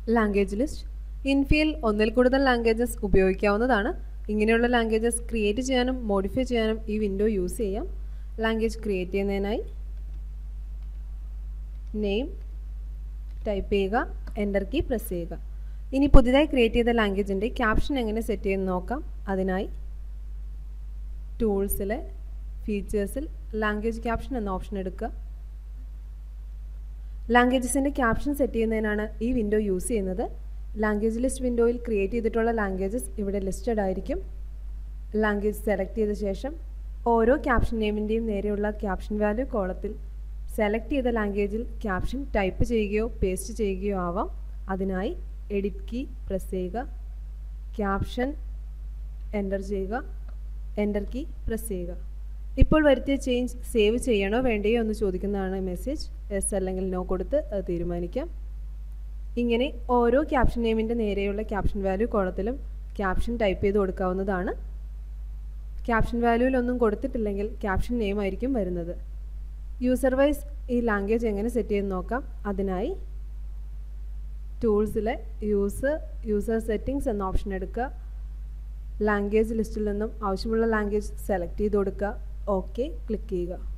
language list ഇൻഫിയിൽ ഒന്നിൽ കൂടുതൽ languages ഉപയോഗിക്കാവുന്നതാണ് ഇങ്ങനെയുള്ള ലാംഗ്വേജസ് ക്രിയേറ്റ് ചെയ്യാനും മോഡിഫൈ ചെയ്യാനും ഈ വിൻഡോ യൂസ് ചെയ്യാം ലാംഗ്വേജ് ക്രിയേറ്റ് ചെയ്യുന്നതിനായി നെയിം ടൈപ്പ് ചെയ്യുക എൻ്റർ കീ പ്രസ് ചെയ്യുക ഇനി പുതിയതായി ക്രിയേറ്റ് ചെയ്ത ലാംഗ്വേജിൻ്റെ ക്യാപ്ഷൻ എങ്ങനെ സെറ്റ് ചെയ്യുന്ന നോക്കാം അതിനായി ടൂൾസിലെ ഫീച്ചേഴ്സിൽ ലാംഗ്വേജ് ക്യാപ്ഷൻ എന്ന ഓപ്ഷൻ എടുക്കുക ലാംഗ്വേജസിൻ്റെ ക്യാപ്ഷൻ സെറ്റ് ചെയ്യുന്നതിനാണ് ഈ വിൻഡോ യൂസ് ചെയ്യുന്നത് ലാംഗ്വേജ് ലിസ്റ്റ് വിൻഡോയിൽ ക്രിയേറ്റ് ചെയ്തിട്ടുള്ള ലാംഗ്വേജസ് ഇവിടെ ലിസ്റ്റഡ് ആയിരിക്കും ലാംഗ്വേജ് സെലക്ട് ചെയ്ത ശേഷം ഓരോ ക്യാപ്ഷൻ നെയിമിൻ്റെയും നേരെയുള്ള ക്യാപ്ഷൻ വാല്യൂ കോളത്തിൽ സെലക്ട് ചെയ്ത ലാംഗ്വേജിൽ ക്യാപ്ഷൻ ടൈപ്പ് ചെയ്യുകയോ പേസ്റ്റ് ചെയ്യുകയോ ആവാം അതിനായി എഡിറ്റ് കീ പ്രസ് ചെയ്യുക ക്യാപ്ഷൻ എൻ്റർ ചെയ്യുക എൻ്റർ കീ പ്രസ് ചെയ്യുക ഇപ്പോൾ വരുത്തിയ ചേഞ്ച് സേവ് ചെയ്യണോ വേണ്ടയോ എന്ന് ചോദിക്കുന്നതാണ് മെസ്സേജ് എസ് അല്ലെങ്കിൽ നോ കൊടുത്ത് അത് തീരുമാനിക്കാം ഇങ്ങനെ ഓരോ ക്യാപ്ഷൻ നെയിമിൻ്റെ നേരെയുള്ള ക്യാപ്ഷൻ വാല്യൂ കോളത്തിലും ക്യാപ്ഷൻ ടൈപ്പ് ചെയ്ത് കൊടുക്കാവുന്നതാണ് ക്യാപ്ഷൻ വാല്യൂവിലൊന്നും കൊടുത്തിട്ടില്ലെങ്കിൽ ക്യാപ്ഷൻ നെയിം ആയിരിക്കും വരുന്നത് യൂസർ വൈസ് ഈ ലാംഗ്വേജ് എങ്ങനെ സെറ്റ് ചെയ്ത് നോക്കാം അതിനായി ടൂൾസിലെ യൂസർ യൂസർ സെറ്റിംഗ്സ് എന്ന ഓപ്ഷൻ എടുക്കുക ലാംഗ്വേജ് ലിസ്റ്റിൽ നിന്നും ആവശ്യമുള്ള ലാംഗ്വേജ് സെലക്ട് ചെയ്ത് കൊടുക്കുക ഓക്കെ ക്ലിക്ക് ചെയ്യുക